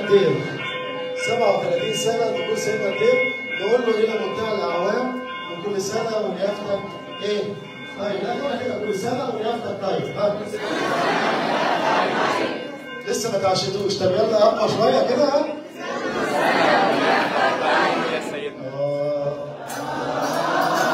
الدير 37 سنة دخول سيدنا الدير نقول له إلى منتهى الأعوام وكل سنة ونيافتك إيه؟ طيب لا نقول كده كل سنة ونيافتك طيب ها لسه ما تعشتوش طب يلا أقوى شوية كده ها؟ يا سيدنا آه.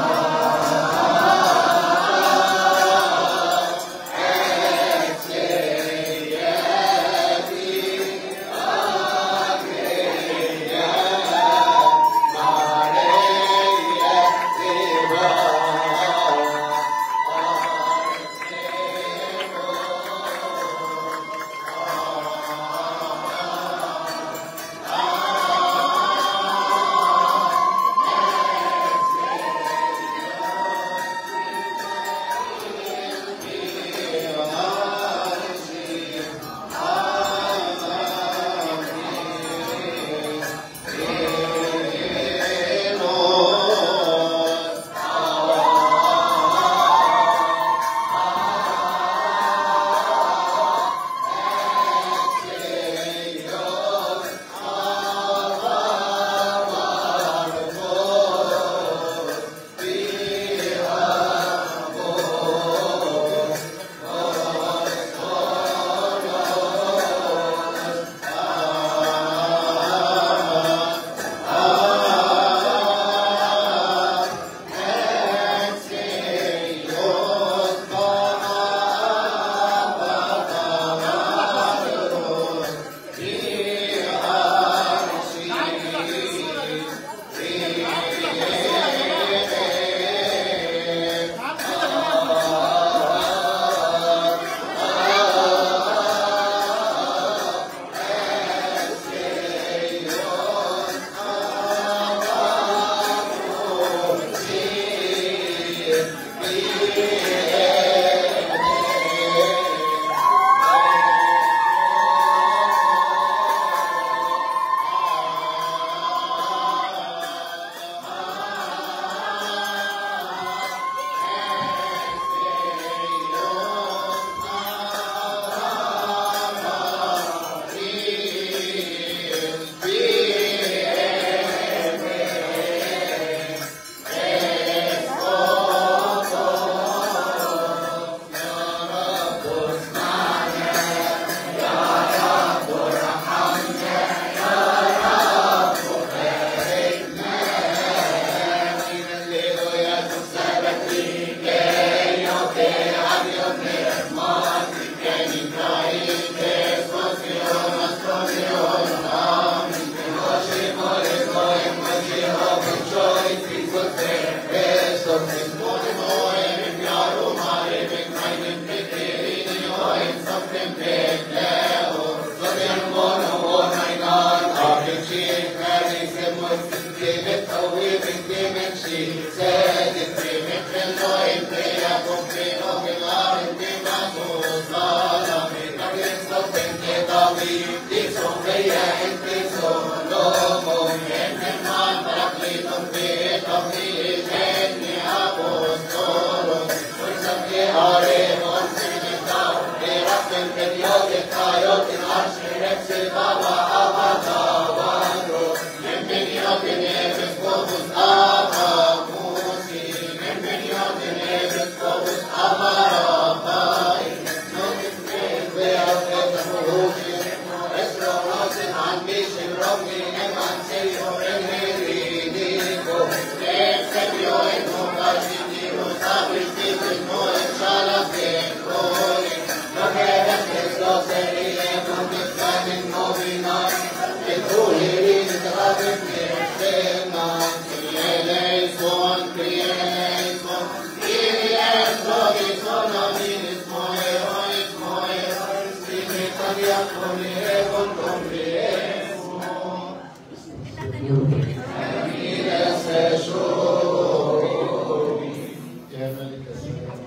يا ملك السلام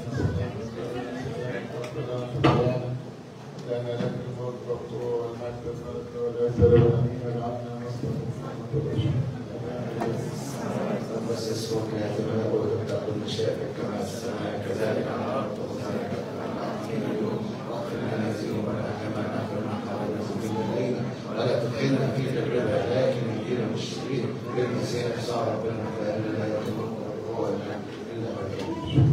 لنا لك الملك والقوة والمجد والملك والعزة والأمين واجعلنا نصر بس اسمك يا تبارك وتبدا كل شيء كما في السماء كذلك على الارض وكذلك اليوم واغفر لنا ذنوبنا كما نغفر نحن والمسلمين الينا ولا تدخلنا تدخلنا في تجربة لكن يدينا مشركين بالمسيح صار ربنا فإننا لا يتمكن هو المجد إلا بالله